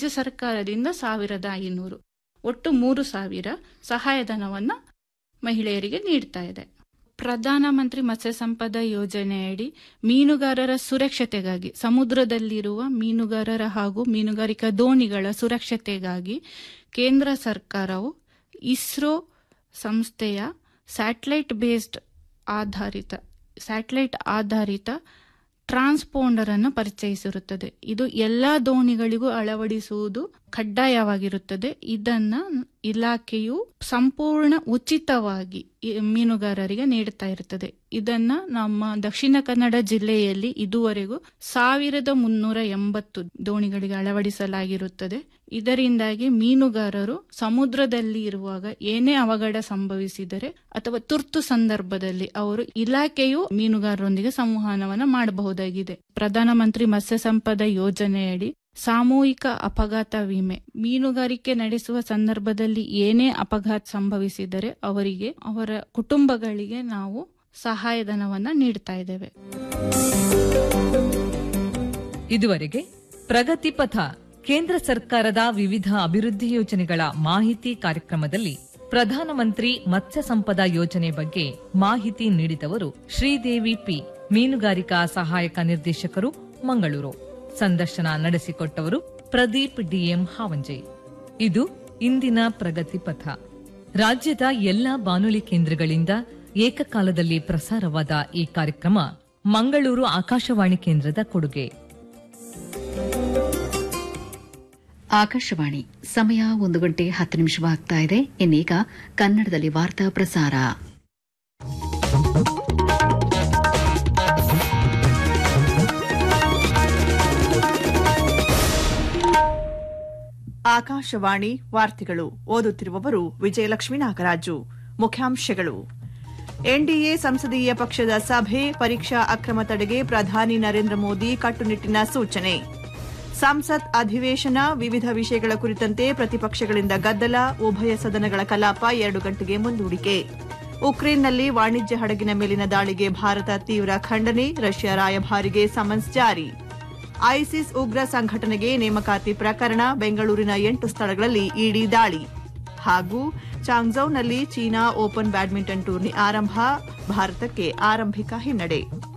ರಾಜ್ಯ ಸರ್ಕಾರದಿಂದ ಸಾವಿರದ ಐನೂರು ಒಟ್ಟು ಮೂರು ಸಾವಿರ ಸಹಾಯಧನವನ್ನು ಮಹಿಳೆಯರಿಗೆ ನೀಡ್ತಾ ಇದೆ ಪ್ರಧಾನಮಂತ್ರಿ ಮತ್ಸ್ಯ ಸಂಪದ ಯೋಜನೆಯಡಿ ಮೀನುಗಾರರ ಸುರಕ್ಷತೆಗಾಗಿ ಸಮುದ್ರದಲ್ಲಿರುವ ಮೀನುಗಾರರ ಹಾಗೂ ಮೀನುಗಾರಿಕಾ ದೋಣಿಗಳ ಸುರಕ್ಷತೆಗಾಗಿ ಕೇಂದ್ರ ಸರ್ಕಾರವು ಇಸ್ರೋ ಸಂಸ್ಥೆಯ ಸ್ಯಾಟಲೈಟ್ ಬೇಸ್ಡ್ ಆಧಾರಿತ ಸ್ಯಾಟಲೈಟ್ ಆಧಾರಿತ ಟ್ರಾನ್ಸ್ಪೋಂಡರ್ ಅನ್ನು ಪರಿಚಯಿಸಿರುತ್ತದೆ ಇದು ಎಲ್ಲಾ ದೋಣಿಗಳಿಗೂ ಅಳವಡಿಸುವುದು ಕಡ್ಡಾಯವಾಗಿರುತ್ತದೆ ಇದನ್ನ ಇಲಾಖೆಯು ಸಂಪೂರ್ಣ ಉಚಿತವಾಗಿ ಈ ಮೀನುಗಾರರಿಗೆ ನೀಡುತ್ತಾ ಇರುತ್ತದೆ ಇದನ್ನ ನಮ್ಮ ದಕ್ಷಿಣ ಕನ್ನಡ ಜಿಲ್ಲೆಯಲ್ಲಿ ಇದುವರೆಗೂ ಸಾವಿರದ ಮುನ್ನೂರ ಎಂಬತ್ತು ದೋಣಿಗಳಿಗೆ ಅಳವಡಿಸಲಾಗಿರುತ್ತದೆ ಇದರಿಂದಾಗಿ ಮೀನುಗಾರರು ಸಮುದ್ರದಲ್ಲಿ ಇರುವಾಗ ಏನೇ ಅವಘಡ ಸಂಭವಿಸಿದರೆ ಅಥವಾ ತುರ್ತು ಸಂದರ್ಭದಲ್ಲಿ ಅವರು ಇಲಾಖೆಯು ಮೀನುಗಾರರೊಂದಿಗೆ ಸಂವಹನವನ್ನು ಮಾಡಬಹುದಾಗಿದೆ ಪ್ರಧಾನಮಂತ್ರಿ ಮತ್ಸ್ಯ ಸಂಪದ ಯೋಜನೆಯಡಿ ಸಾಮೂಹಿಕ ಅಪಘಾತ ವಿಮೆ ಮೀನುಗಾರಿಕೆ ನಡೆಸುವ ಸಂದರ್ಭದಲ್ಲಿ ಏನೇ ಅಪಘಾತ ಸಂಭವಿಸಿದರೆ ಅವರಿಗೆ ಅವರ ಕುಟುಂಬಗಳಿಗೆ ನಾವು ಸಹಾಯಧನವನ್ನ ನೀಡ್ತಾ ಇದ್ದೇವೆ ಇದುವರೆಗೆ ಪ್ರಗತಿ ಪಥ ಕೇಂದ್ರ ಸರ್ಕಾರದ ವಿವಿಧ ಅಭಿವೃದ್ಧಿ ಯೋಜನೆಗಳ ಮಾಹಿತಿ ಕಾರ್ಯಕ್ರಮದಲ್ಲಿ ಪ್ರಧಾನಮಂತ್ರಿ ಮತ್ಸ್ಯ ಸಂಪದ ಯೋಜನೆ ಬಗ್ಗೆ ಮಾಹಿತಿ ನೀಡಿದವರು ಶ್ರೀದೇವಿ ಪಿ ಮೀನುಗಾರಿಕಾ ಸಹಾಯಕ ನಿರ್ದೇಶಕರು ಮಂಗಳೂರು ಸಂದರ್ಶನ ನಡೆಸಿಕೊಟ್ಟವರು ಪ್ರದೀಪ್ ಡಿಎಂ ಹಾವಂಜೆ ಇದು ಇಂದಿನ ಪ್ರಗತಿ ಪಥ ರಾಜ್ಯದ ಎಲ್ಲಾ ಬಾನುಲಿ ಕೇಂದ್ರಗಳಿಂದ ಏಕಕಾಲದಲ್ಲಿ ಪ್ರಸಾರವಾದ ಈ ಕಾರ್ಯಕ್ರಮ ಮಂಗಳೂರು ಆಕಾಶವಾಣಿ ಕೇಂದ್ರದ ಕೊಡುಗೆ ಆಕಾಶವಾಣಿ ಸಮಯ ಒಂದು ಗಂಟೆ ಹತ್ತು ನಿಮಿಷವಾಗ್ತಾ ಇದೆ ಇನ್ನೀಗ ಕನ್ನಡದಲ್ಲಿ ವಾರ್ತಾ ಪ್ರಸಾರ ಆಕಾಶವಾಣಿ ವಾರ್ತೆಗಳು ಓದುತ್ತಿರುವವರು ವಿಜಯಲಕ್ಷ್ಮೀ ನಾಗರಾಜು ಮುಖ್ಯಾಂಶಗಳು ಎನ್ಡಿಎ ಸಂಸದೀಯ ಪಕ್ಷದ ಸಭೆ ಪರೀಕ್ಷಾ ಅಕ್ರಮ ತಡೆಗೆ ಪ್ರಧಾನಿ ನರೇಂದ್ರ ಮೋದಿ ಕಟ್ಟುನಿಟ್ಟಿನ ಸೂಚನೆ ಸಂಸತ್ ಅಧಿವೇಶನ ವಿವಿಧ ವಿಷಯಗಳ ಕುರಿತಂತೆ ಪ್ರತಿಪಕ್ಷಗಳಿಂದ ಗದ್ದಲ ಉಭಯ ಸದನಗಳ ಕಲಾಪ ಎರಡು ಗಂಟೆಗೆ ಮುಂದೂಡಿಕೆ ಉಕ್ರೇನ್ನಲ್ಲಿ ವಾಣಿಜ್ಯ ಹಡಗಿನ ಮೇಲಿನ ದಾಳಿಗೆ ಭಾರತ ತೀವ್ರ ಖಂಡನೆ ರಷ್ಯಾ ರಾಯಭಾರಿಗೆ ಸಮನ್ಸ್ ಜಾರಿ ಐಸಿಸ್ ಉಗ್ರ ಸಂಘಟನೆಗೆ ನೇಮಕಾತಿ ಪ್ರಕರಣ ಬೆಂಗಳೂರಿನ ಎಂಟು ಸ್ಥಳಗಳಲ್ಲಿ ಇಡಿ ದಾಳಿ ಹಾಗೂ ಚಾಂಗ್ಝೌನಲ್ಲಿ ಚೀನಾ ಓಪನ್ ಬ್ಯಾಡ್ಮಿಂಟನ್ ಟೂರ್ನಿ ಆರಂಭ ಭಾರತಕ್ಕೆ ಆರಂಭಿಕ ಹಿನ್ನಡೆ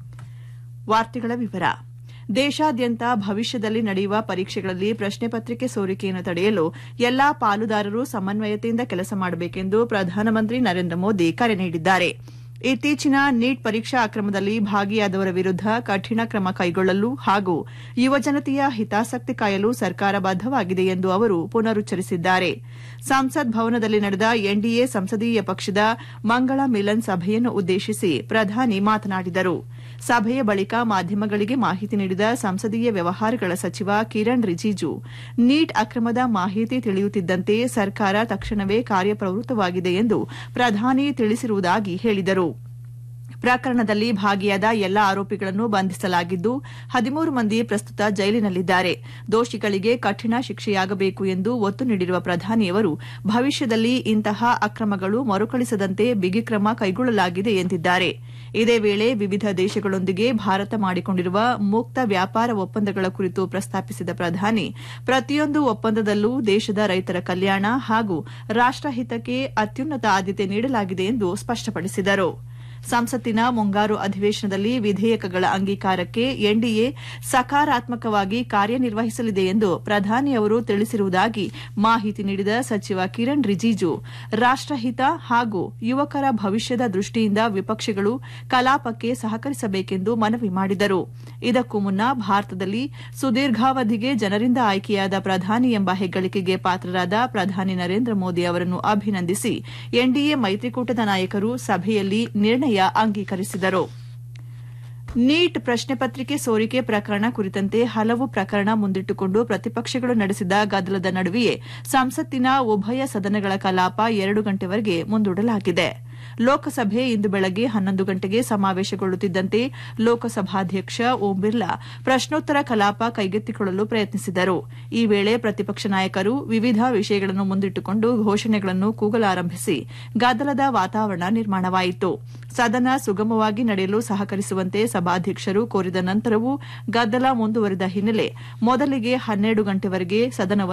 ವಾರ್ತೆಗಳ ವಿವರ ದೇಶಾದ್ಯಂತ ಭವಿಷ್ಯದಲ್ಲಿ ನಡೆಯುವ ಪರೀಕ್ಷೆಗಳಲ್ಲಿ ಪ್ರಶ್ನೆ ಪತ್ರಿಕೆ ಸೋರಿಕೆಯನ್ನು ತಡೆಯಲು ಎಲ್ಲಾ ಪಾಲುದಾರರು ಸಮನ್ವಯತೆಯಿಂದ ಕೆಲಸ ಮಾಡಬೇಕೆಂದು ಪ್ರಧಾನಮಂತ್ರಿ ನರೇಂದ್ರ ಮೋದಿ ಕರೆ ನೀಡಿದ್ದಾರೆ ಇತ್ತೀಚಿನ ನೀಟ್ ಪರೀಕ್ಷಾ ಅಕ್ರಮದಲ್ಲಿ ಭಾಗಿಯಾದವರ ವಿರುದ್ಧ ಕಠಿಣ ಕ್ರಮ ಕೈಗೊಳ್ಳಲು ಹಾಗೂ ಯುವಜನತೆಯ ಹಿತಾಸಕ್ತಿ ಕಾಯಲು ಸರ್ಕಾರ ಬದ್ದವಾಗಿದೆ ಎಂದು ಅವರು ಪುನರುಚ್ಚರಿಸಿದ್ದಾರೆ ಸಂಸತ್ ಭವನದಲ್ಲಿ ನಡೆದ ಎನ್ಡಿಎ ಸಂಸದೀಯ ಪಕ್ಷದ ಮಂಗಳ ಮಿಲನ್ ಸಭೆಯನ್ನು ಉದ್ದೇಶಿಸಿ ಪ್ರಧಾನಿ ಮಾತನಾಡಿದರು ಸಭೆಯ ಬಳಿಕ ಮಾಧ್ಯಮಗಳಿಗೆ ಮಾಹಿತಿ ನೀಡಿದ ಸಂಸದೀಯ ವ್ಯವಹಾರಗಳ ಸಚಿವ ಕಿರಣ್ ರಿಜಿಜು ನೀಟ್ ಅಕ್ರಮದ ಮಾಹಿತಿ ತಿಳಿಯುತ್ತಿದ್ದಂತೆ ಸರ್ಕಾರ ತಕ್ಷಣವೇ ಕಾರ್ಯಪ್ರವೃತ್ತವಾಗಿದೆ ಎಂದು ಪ್ರಧಾನಿ ತಿಳಿಸಿರುವುದಾಗಿ ಹೇಳಿದರು ಪ್ರಕರಣದಲ್ಲಿ ಭಾಗಿಯಾದ ಎಲ್ಲ ಆರೋಪಿಗಳನ್ನು ಬಂಧಿಸಲಾಗಿದ್ದು ಹದಿಮೂರು ಮಂದಿ ಪ್ರಸ್ತುತ ಜೈಲಿನಲ್ಲಿದ್ದಾರೆ ದೋಷಿಗಳಿಗೆ ಕಠಿಣ ಶಿಕ್ಷೆಯಾಗಬೇಕು ಎಂದು ಒತ್ತು ನೀಡಿರುವ ಪ್ರಧಾನಿಯವರು ಭವಿಷ್ಯದಲ್ಲಿ ಇಂತಹ ಅಕ್ರಮಗಳು ಮರುಕಳಿಸದಂತೆ ಬಿಗಿ ಕ್ರಮ ಕೈಗೊಳ್ಳಲಾಗಿದೆ ಎಂದಿದ್ದಾರೆ ಇದೇ ವೇಳೆ ವಿವಿಧ ದೇಶಗಳೊಂದಿಗೆ ಭಾರತ ಮಾಡಿಕೊಂಡಿರುವ ಮುಕ್ತ ವ್ಯಾಪಾರ ಒಪ್ಪಂದಗಳ ಕುರಿತು ಪ್ರಸ್ತಾಪಿಸಿದ ಪ್ರಧಾನಿ ಪ್ರತಿಯೊಂದು ಒಪ್ಪಂದದಲ್ಲೂ ದೇಶದ ರೈತರ ಕಲ್ಯಾಣ ಹಾಗೂ ರಾಷ್ಟಹಿತಕ್ಕೆ ಅತ್ಯುನ್ನತ ಆದ್ಯತೆ ನೀಡಲಾಗಿದೆ ಎಂದು ಸ್ಪಷ್ಟಪಡಿಸಿದರು ಸಂಸತ್ತಿನ ಮುಂಗಾರು ಅಧಿವೇಶನದಲ್ಲಿ ವಿಧೇಯಕಗಳ ಅಂಗೀಕಾರಕ್ಕೆ ಎನ್ಡಿಎ ಸಕಾರಾತ್ಮಕವಾಗಿ ಕಾರ್ಯನಿರ್ವಹಿಸಲಿದೆ ಎಂದು ಪ್ರಧಾನಿ ಅವರು ತಿಳಿಸಿರುವುದಾಗಿ ಮಾಹಿತಿ ನೀಡಿದ ಸಚಿವ ಕಿರಣ್ ರಿಜಿಜು ರಾಷ್ಟಹಿತ ಹಾಗೂ ಯುವಕರ ಭವಿಷ್ಯದ ದೃಷ್ಟಿಯಿಂದ ವಿಪಕ್ಷಗಳು ಕಲಾಪಕ್ಕೆ ಸಹಕರಿಸಬೇಕೆಂದು ಮನವಿ ಮಾಡಿದರು ಇದಕ್ಕೂ ಮುನ್ನ ಭಾರತದಲ್ಲಿ ಸುದೀರ್ಘಾವಧಿಗೆ ಜನರಿಂದ ಆಯ್ಕೆಯಾದ ಪ್ರಧಾನಿ ಎಂಬ ಹೆಗ್ಗಳಿಕೆಗೆ ಪಾತ್ರರಾದ ಪ್ರಧಾನಿ ನರೇಂದ್ರ ಮೋದಿ ಅವರನ್ನು ಅಭಿನಂದಿಸಿ ಎನ್ಡಿಎ ಮೈತ್ರಿಕೂಟದ ನಾಯಕರು ಸಭೆಯಲ್ಲಿ ನಿರ್ಣಯ ಅಂಗೀಕರಿಸಿದರು ನೀಟ್ ಪ್ರಶ್ನೆ ಪತ್ರಿಕೆ ಸೋರಿಕೆ ಪ್ರಕರಣ ಕುರಿತಂತೆ ಹಲವು ಪ್ರಕರಣ ಮುಂದಿಟ್ಟುಕೊಂಡು ಪ್ರತಿಪಕ್ಷಗಳು ನಡೆಸಿದ ಗದ್ದಲದ ನಡುವೆಯೇ ಸಂಸತ್ತಿನ ಉಭಯ ಸದನಗಳ ಕಲಾಪ ಎರಡು ಗಂಟೆವರೆಗೆ ಮುಂದೂಡಲಾಗಿದೆ ಲೋಕಸಭೆ ಇಂದು ಬೆಳಗ್ಗೆ ಹನ್ನೊಂದು ಗಂಟೆಗೆ ಸಮಾವೇಶಗೊಳ್ಳುತ್ತಿದ್ದಂತೆ ಲೋಕಸಭಾಧ್ಯಕ್ಷ ಓಂ ಬಿರ್ಲಾ ಪ್ರಶ್ನೋತ್ತರ ಕಲಾಪ ಕೈಗೆತ್ತಿಕೊಳ್ಳಲು ಪ್ರಯತ್ನಿಸಿದರು ಈ ವೇಳೆ ಪ್ರತಿಪಕ್ಷ ನಾಯಕರು ವಿವಿಧ ವಿಷಯಗಳನ್ನು ಮುಂದಿಟ್ಟುಕೊಂಡು ಘೋಷಣೆಗಳನ್ನು ಕೂಗಲಾರಂಭಿಸಿ ಗದ್ದಲದ ವಾತಾವರಣ ನಿರ್ಮಾಣವಾಯಿತು ಸದನ ಸುಗಮವಾಗಿ ನಡೆಯಲು ಸಹಕರಿಸುವಂತೆ ಸಭಾಧ್ಯಕ್ಷರು ಕೋರಿದ ನಂತರವೂ ಗದ್ದಲ ಮುಂದುವರಿದ ಹಿನ್ನೆಲೆ ಮೊದಲಿಗೆ ಹನ್ನೆರಡು ಗಂಟೆವರೆಗೆ ಸದನವನ್ನು